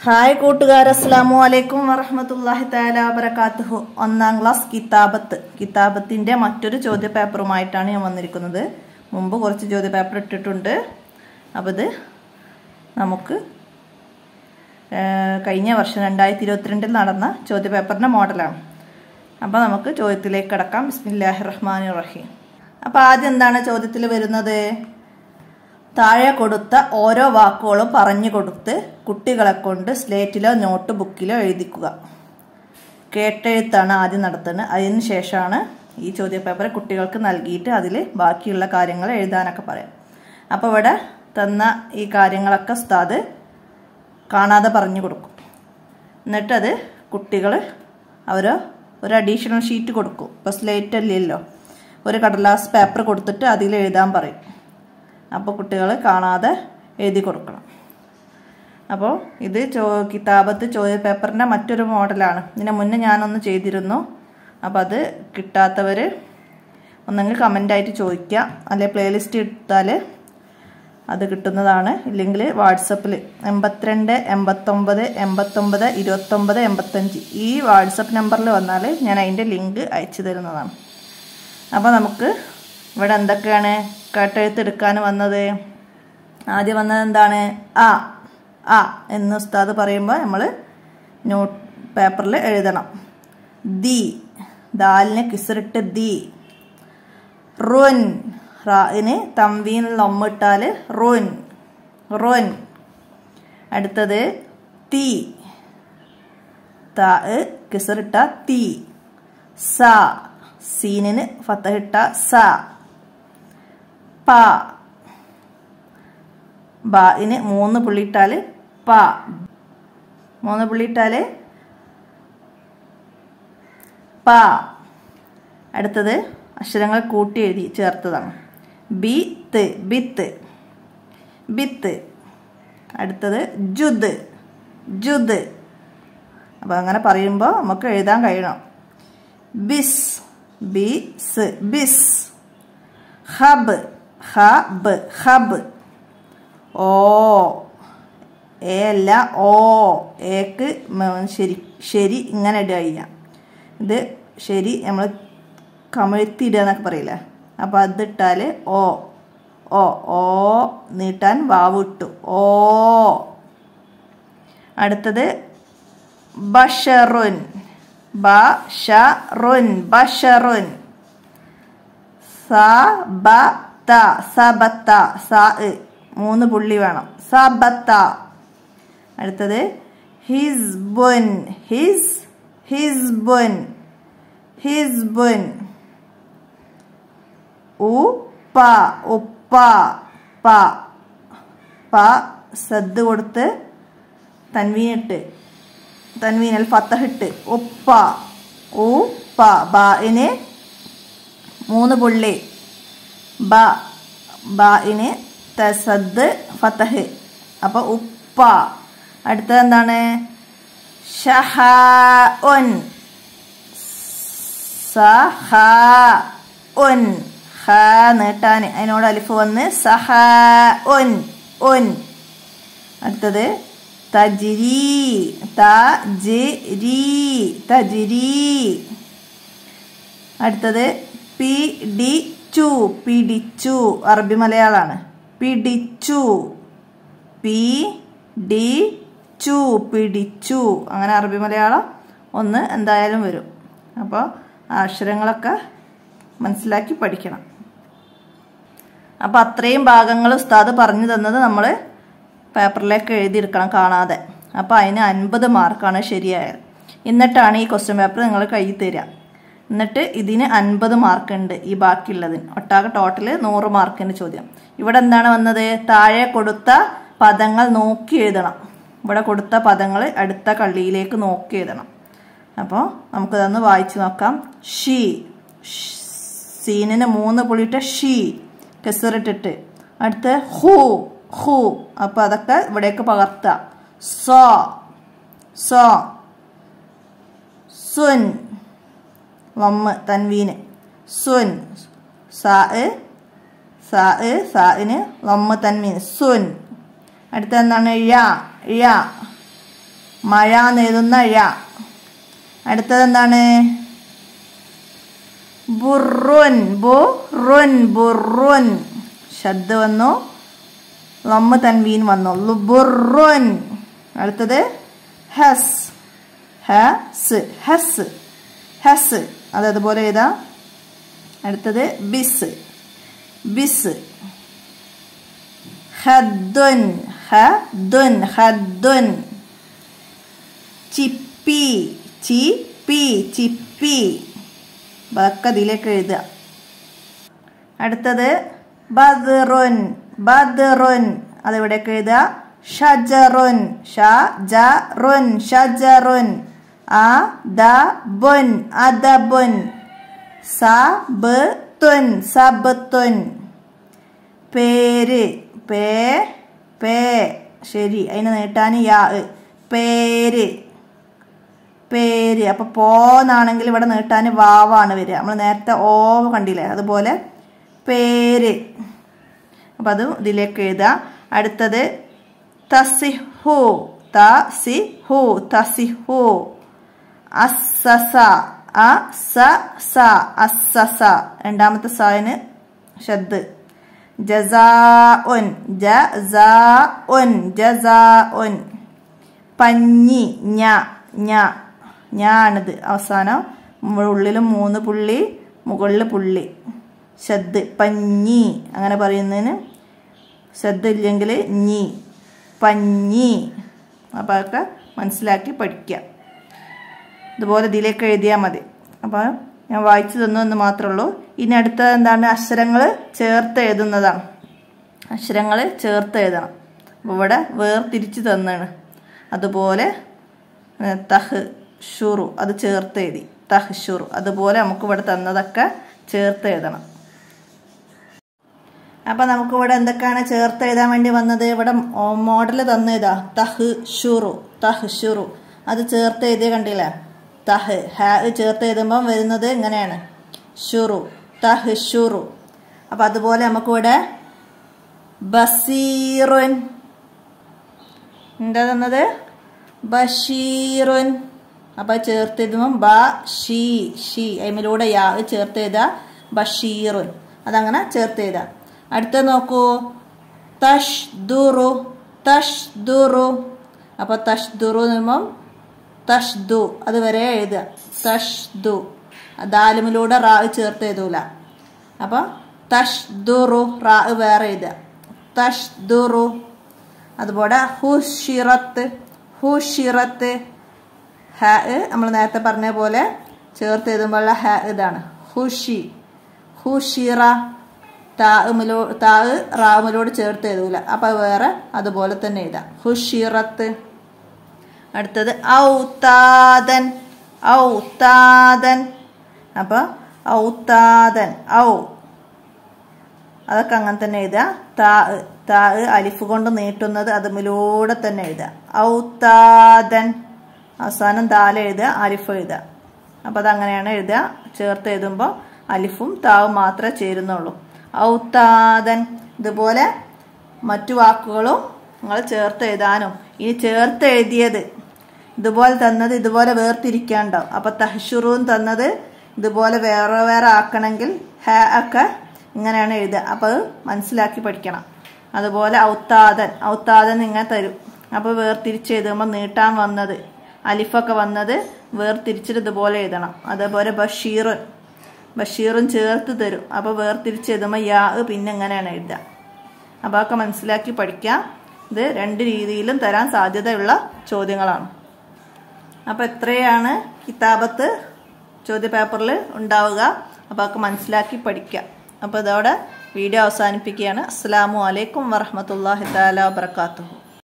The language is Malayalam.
ഹായ് കൂട്ടുകാർ അസ്സാമു അലൈക്കും വറഹമത്തല്ലാഹി താല വബർക്കാത്തുഹു ഒന്നാം ക്ലാസ് കിതാബത്ത് കിതാബത്തിന്റെ മറ്റൊരു ചോദ്യ പേപ്പറുമായിട്ടാണ് ഞാൻ വന്നിരിക്കുന്നത് മുമ്പ് കുറച്ച് ചോദ്യ പേപ്പർ ഇട്ടിട്ടുണ്ട് അപ്പോൾ ഇത് നമുക്ക് ആ, കഴിഞ്ഞ വർഷം രണ്ടായിരത്തി ഇരുപത്തിരണ്ടിൽ നടന്ന ചോദ്യ പേപ്പറിന്റെ മോഡലാണ് അപ്പോൾ നമുക്ക് ചോദ്യത്തിലേക്ക് കിടക്കാം ബിസ്മില്ലാഹി റഹ്മാൻ റഹീം അപ്പോൾ ആദ്യം എന്താണ് ചോദ്യത്തിൽ വരുന്നത് താഴെ കൊടുത്ത ഓരോ വാക്കുകളും പറഞ്ഞു കൊടുത്ത് കുട്ടികളെ കൊണ്ട് സ്ലേറ്റിലോ നോട്ട് ബുക്കിലോ എഴുതിക്കുക കേട്ടെഴുത്താണ് ആദ്യം നടത്തുന്നത് അതിന് ശേഷമാണ് ഈ ചോദ്യപേപ്പർ കുട്ടികൾക്ക് നൽകിയിട്ട് അതിൽ ബാക്കിയുള്ള കാര്യങ്ങൾ എഴുതാനൊക്കെ പറയാം അപ്പോൾ ഇവിടെ തന്ന ഈ കാര്യങ്ങളൊക്കെ ഉസ്താദ് കാണാതെ പറഞ്ഞു കൊടുക്കും എന്നിട്ടത് കുട്ടികൾ അവർ ഒരു അഡീഷണൽ ഷീറ്റ് കൊടുക്കും ഇപ്പോൾ സ്ലേറ്റ് അല്ലല്ലോ ഒരു കടലാസ് പേപ്പർ കൊടുത്തിട്ട് അതിൽ എഴുതാൻ പറയും അപ്പോൾ കുട്ടികൾ കാണാതെ എഴുതി കൊടുക്കണം അപ്പോൾ ഇത് ചോ കിതാബത്ത് ചോദ്യ പേപ്പറിൻ്റെ മറ്റൊരു മോഡലാണ് ഇതിന് മുന്നേ ഞാനൊന്ന് ചെയ്തിരുന്നു അപ്പോൾ അത് കിട്ടാത്തവർ ഒന്നെങ്കിൽ കമൻ്റായിട്ട് ചോദിക്കുക അല്ലെങ്കിൽ പ്ലേലിസ്റ്റ് ഇട്ടാൽ അത് കിട്ടുന്നതാണ് ഇല്ലെങ്കിൽ വാട്സപ്പിൽ എൺപത്തിരണ്ട് എൺപത്തൊമ്പത് എൺപത്തൊമ്പത് ഇരുപത്തൊമ്പത് എൺപത്തഞ്ച് ഈ വാട്സപ്പ് നമ്പറിൽ വന്നാൽ ഞാൻ അതിൻ്റെ ലിങ്ക് അയച്ചു തരുന്നതാണ് അപ്പോൾ നമുക്ക് ഇവിടെ എന്തൊക്കെയാണ് കേട്ടെഴുത്തെടുക്കാൻ വന്നത് ആദ്യം വന്നത് എന്താണ് ആ ആ എന്ന് ഉസ്താദ് പറയുമ്പോൾ നമ്മൾ നോട്ട് പേപ്പറിൽ എഴുതണം ദി ദാലിന് കിസറിട്ട് ദി റുൻ റായിന് തമ്പീനിൽ ഒമ്മിട്ടാൽ റുൻ റുൻ അടുത്തത് തീ താ കിസറിട്ട തീ സ സീനിന് ഫത്തഹിട്ട സ പ ബായിന് മൂന്ന് പുള്ളിയിട്ടാല് പ മൂന്ന് പുള്ളിയിട്ടാല് പ അടുത്തത് അക്ഷരങ്ങൾ കൂട്ടി എഴുതി ചേർത്തതാണ് ബി ത്ത് ബിത്ത് ബിത്ത് അടുത്തത് ജുദ് ജുദ് അപ്പോൾ അങ്ങനെ പറയുമ്പോൾ നമുക്ക് എഴുതാൻ കഴിയണം ബിസ് ബിസ് ബിസ് ഹബ് ഹബ് ഹബ് ഓ എ അല്ല ഓ ഏക്ക് ശരി ശരി ഇങ്ങനെ ഇടുക ചെയ്യാം ഇത് ശരി നമ്മൾ കമിഴ്ത്തിയിടുക എന്നൊക്കെ പറയില്ലേ അപ്പോൾ അതിട്ടാൽ ഓ ഓ ഓ നീട്ടാൻ വാവ് ഇട്ടു ഓ അടുത്തത് ബഷറുൻ ബഷറുൻ ബഷറുൻ സബത്ത സബത്ത സ മൂന്ന് പുള്ളി വേണം സബത്ത അടുത്തത് ഹിസ്ബുൻ ഹിസ് ഹിസ്ബുൻ ഹിസ്ബുൻ ഉപ്പ ഉപ്പ പ പ സദ് കൊടുത്ത് തൻവീനിട്ട് തൻവീനൽ ഫത്തഹിട്ട് ഉപ്പ ഉപ്പ ബായിന് മൂന്ന് പുള്ളി ബ ബായിന് തസദ് ഫത്തഹ് അപ്പോൾ ഉപ്പ അടുത്തത് എന്താണ് ഷഹ ഒൻ സഹ ഒൻ ഹ നീട്ടാൻ അതിനോട് അലിഫ് വന്ന് സഹ ഒൻ ഒൻ അടുത്തത് തജിരി തജിരി തജിരി അടുത്തത് പി ഡി ചു പിടിച്ചു അറബി മലയാളാണ് പിടിച്ചു പി ഡി ചു പിടിച്ചു അങ്ങനെ അറബി മലയാളം ഒന്ന് എന്തായാലും വരും അപ്പോൾ ആ അക്ഷരങ്ങളൊക്കെ മനസ്സിലാക്കി പഠിക്കണം അപ്പോൾ അത്രയും ഭാഗങ്ങൾ ഉസ്താദ് പറഞ്ഞു തന്നത് നമ്മൾ പേപ്പറിലേക്ക് എഴുതിയെടുക്കണം കാണാതെ അപ്പോൾ അതിന് അൻപത് മാർക്കാണ് ശരിയായത് എന്നിട്ടാണ് ഈ ക്വസ്റ്റ്യൻ പേപ്പർ നിങ്ങൾ കയ്യിൽ തരിക എന്നിട്ട് ഇതിന് അൻപത് മാർക്ക് ഉണ്ട് ഈ ബാക്കിയുള്ളതിന് ഒട്ടാകെ ടോട്ടൽ നൂറ് മാർക്കിൻ്റെ ചോദ്യം ഇവിടെ എന്താണ് വന്നത് താഴെ കൊടുത്ത പദങ്ങൾ നോക്കി എഴുതണം ഇവിടെ കൊടുത്ത പദങ്ങൾ അടുത്ത കള്ളിയിലേക്ക് നോക്കി എഴുതണം അപ്പോൾ നമുക്കതൊന്ന് വായിച്ചു നോക്കാം ഷീ സീനിന് മൂന്ന് പുള്ളിയിട്ട് ഷീ കെസറിട്ടിട്ട് അടുത്ത് ഹൂ ഹൂ അപ്പോൾ അതൊക്കെ ഇവിടേക്ക് പകർത്തുക സോ സോ സുൻ വമ്മ് തൻവീന് സുൻ സാ സാ സാഇന് വമ്മ് തൻവീന് സുൻ അടുത്ത എന്താണ് ഴ ഴ മഴ എന്നെഴുതുന്ന ഴ അടുത്തത് എന്താണ് ബുറുൻ ബുറുൻ ബുറുൻ ശബ്ദ വന്നു ലമ്മ തൻവീൻ വന്നു ലുബുറുൻ അടുത്തത് ഹസ് ഹസ് ഹസ് ഹസ് അത് അതുപോലെ എഴുതാം അടുത്തത് ബിസ് ബിസ് ഹദ്ദുൻ ഹദ്ദുൻ ഹദ്ദുൻ ചിപ്പി ചിപ്പി ചിപ്പി അതൊക്കെ ഇതിലേക്ക് എഴുതുക അടുത്തത് ബദ്റുൻ ബദ്റുൻ അതെവിടേക്ക് എഴുതുക ഷജറുൻ ഷജറുൻ ഷജറുൻ അദബുൻ അദബുൻ സബത്തുൻ സബത്തുൻ പേര് പേ പേ ശരി അതിന് നീട്ടാൻ യാ പേര് പേര് അപ്പൊ പോന്നാണെങ്കിൽ ഇവിടെ നീട്ടാൻ വാവാണ് വരിക നമ്മൾ നേരത്തെ ഓ കണ്ടില്ലേ അതുപോലെ പേര് അപ്പൊ അത് ഇതിലേക്ക് എഴുതുക അടുത്തത് തസിഹു തസിഹു തസിഹു അസ്സസ അസസ അസ്സസ രണ്ടാമത്തെ സായന് ഷദ് ജസാഉൻ ജസാഉൻ ജസാഉൻ പഞ്ഞി ഞ ഞ ഞാണിത് അവസാനം ഉള്ളിലും മൂന്ന് പുള്ളി മുകളിൽ പുള്ളി ശദ് പഞ്ഞി അങ്ങനെ പറയുന്നതിന് ശദ് ഇല്ലെങ്കിൽ ഞി പഞ്ഞി അപ്പോൾ അതൊക്കെ മനസ്സിലാക്കി പഠിക്കുക ഇതുപോലെ ഇതിലേക്ക് എഴുതിയാൽ മതി അപ്പോൾ ഞാൻ വായിച്ചു തന്നു എന്ന് മാത്രമേ ഉള്ളൂ ഇനി അടുത്ത എന്താണ് അക്ഷരങ്ങൾ ചേർത്ത് എഴുതുന്നതാണ് അക്ഷരങ്ങൾ ചേർത്ത് എഴുതണം അപ്പോൾ ഇവിടെ വേർതിരിച്ച് തന്നാണ് അതുപോലെ തഹ് ഷുറു അത് ചേർത്ത് എഴുതി തഹ് ഷുറു അതുപോലെ നമുക്ക് ഇവിടെ തന്നതൊക്കെ ചേർത്ത് എഴുതണം അപ്പൊ നമുക്ക് ഇവിടെ എന്തൊക്കെയാണ് ചേർത്ത് എഴുതാൻ വേണ്ടി വന്നത് ഇവിടെ മോഡൽ തന്നേതാ തഹ് ഷുറു തഹ് ഷുറു അത് ചേർത്ത് എഴുതിയ കണ്ടില്ലേ തഹ് ഹാ ചേർത്ത് എഴുതുമ്പം വരുന്നത് ഇങ്ങനെയാണ് ഷുറു തഹ് ഷുറു അപ്പൊ അതുപോലെ നമുക്കിവിടെ ബസീറുൻ എന്താ തന്നത് ബഷീറുൻ അപ്പൊ ചേർത്ത് എഴുതുമ്പം ബ ഷീ ഷീ അതിലൂടെ യാ ചേർത്ത് എഴുതാ ബഷീറുൻ അതങ്ങനെ ചേർത്ത് എഴുതാ അടുത്ത നോക്കൂ തഷ് ദുറു തഷ് ദുറു അപ്പൊ തഷ് ദുറു എന്നുമ്പം തഷ് ദു അത് വരെ എഴുതുക തഷ് ദു ദാലുമിലൂടെ റാ ചേർത്ത് എഴുതൂല അപ്പൊ തഷ് ദുറു റാ വേറെ എഴുതുക തഷ് ദുറു അതുപോലെ ഹുഷിറത്ത് ഹുഷിറത്ത് ഹ നമ്മൾ നേരത്തെ പറഞ്ഞ പോലെ ചേർത്ത് എഴുതുമ്പോഴുള്ള ഹ ഇതാണ് ഹുഷി ഹുഷിറ താമിലോ താ റാമിലോട് ചേർത്ത് എഴുതൂല അപ്പൊ വേറെ അതുപോലെ തന്നെ എഴുതാം ഹുഷിറത്ത് അടുത്തത് ഔത്താദൻ ഔത്താദൻ അപ്പൊ ഔത്താദൻ ഔ അതൊക്കെ അങ്ങനെ തന്നെ എഴുതുക താ താ അലിഫ് കൊണ്ട് നീട്ടുന്നത് അതുമിലൂടെ തന്നെ എഴുതുക ഔത്താദൻ അവസാനം ദാല എഴുതുക അലിഫ് എഴുതുക അപ്പൊ അതങ്ങനെയാണ് എഴുതുക ചേർത്ത് എഴുതുമ്പോൾ അലിഫും താവും മാത്രമേ ചേരുന്നുള്ളൂ ഔത്താദൻ ഇതുപോലെ മറ്റു വാക്കുകളും നിങ്ങൾ ചേർത്ത് എഴുതാനും ഇനി ചേർത്ത് എഴുതിയത് ഇതുപോലെ തന്നത് ഇതുപോലെ വേർതിരിക്കാണ്ടാവും അപ്പൊ തഹ്ഷുറൂൻ തന്നത് ഇതുപോലെ വേറെ വേറെ ആക്കണമെങ്കിൽ ഹ ഒക്കെ ഇങ്ങനെയാണ് എഴുതുക അപ്പോൾ അത് മനസ്സിലാക്കി പഠിക്കണം അതുപോലെ ഔത്താദൻ ഔത്താദൻ ഇങ്ങനെ തരും അപ്പോൾ വേർതിരിച്ച് എഴുതുമ്പോൾ നീട്ടാൻ വന്നത് അലിഫൊക്കെ വന്നത് വേർതിരിച്ചിട്ട് ഇതുപോലെ എഴുതണം അതേപോലെ ബഷീറുൻ ബഷീറും ചേർത്ത് തരും അപ്പോൾ വേർതിരിച്ച് എഴുതുമ്പോൾ യാ പിന്നെ എങ്ങനെയാണ് എഴുതുക അപ്പോൾ അതൊക്കെ മനസ്സിലാക്കി പഠിക്കാം ഇത് രണ്ട് രീതിയിലും തരാൻ സാധ്യതയുള്ള ചോദ്യങ്ങളാണ് അപ്പോൾ എത്രയാണ് കിതാബത്ത് ചോദ്യ പേപ്പറിൽ ഉണ്ടാവുക അപ്പോൾ അതൊക്കെ മനസ്സിലാക്കി പഠിക്കുക അപ്പോൾ ഇതോടെ വീഡിയോ അവസാനിപ്പിക്കുകയാണ് അസ്സാം വലൈക്കും വറഹമത്തല്ലാഹി താല വാബർക്കാത്തു